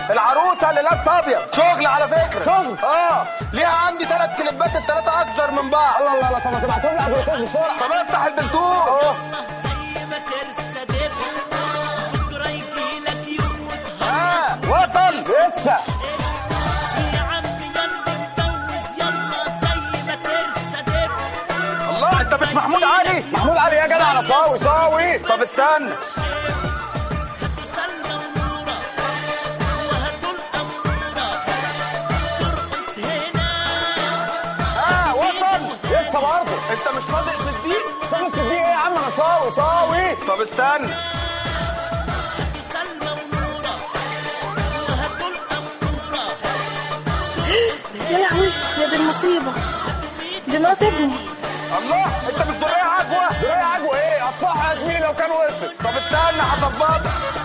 العروسه اللي لابسه ابيض شغل على فكره شغل؟ اه ليها عندي ثلاث كليبات الثلاثه اكثر من بعض الله الله الله طب ما تبعتهم لي على البلوتوث بسرعه طب افتح البلتوث زي ما ترسى دبر بكره يجيلك يوم وتهرب اه وصل لسه يا عم يلا اتجوز يلا زي ما ترسى دبر الله انت مش محمود علي محمود علي يا جدع انا صاوي صاوي طب استنى سلمى ونورة وهاتوا الأمورة ترقص هنا اه وصل لسه برضه انت مش صادق في الدين صاغ الصديق ايه يا عم انا صاوي صاوي طب استنى سلمى ونورة وهاتوا الأمورة يا لهوي يا دي المصيبة دي مرات ابني الله انت مش ضريع عجوه درايه عجوه ايه اطفحها يا زميلي لو كان وصل طب استنى هظبطك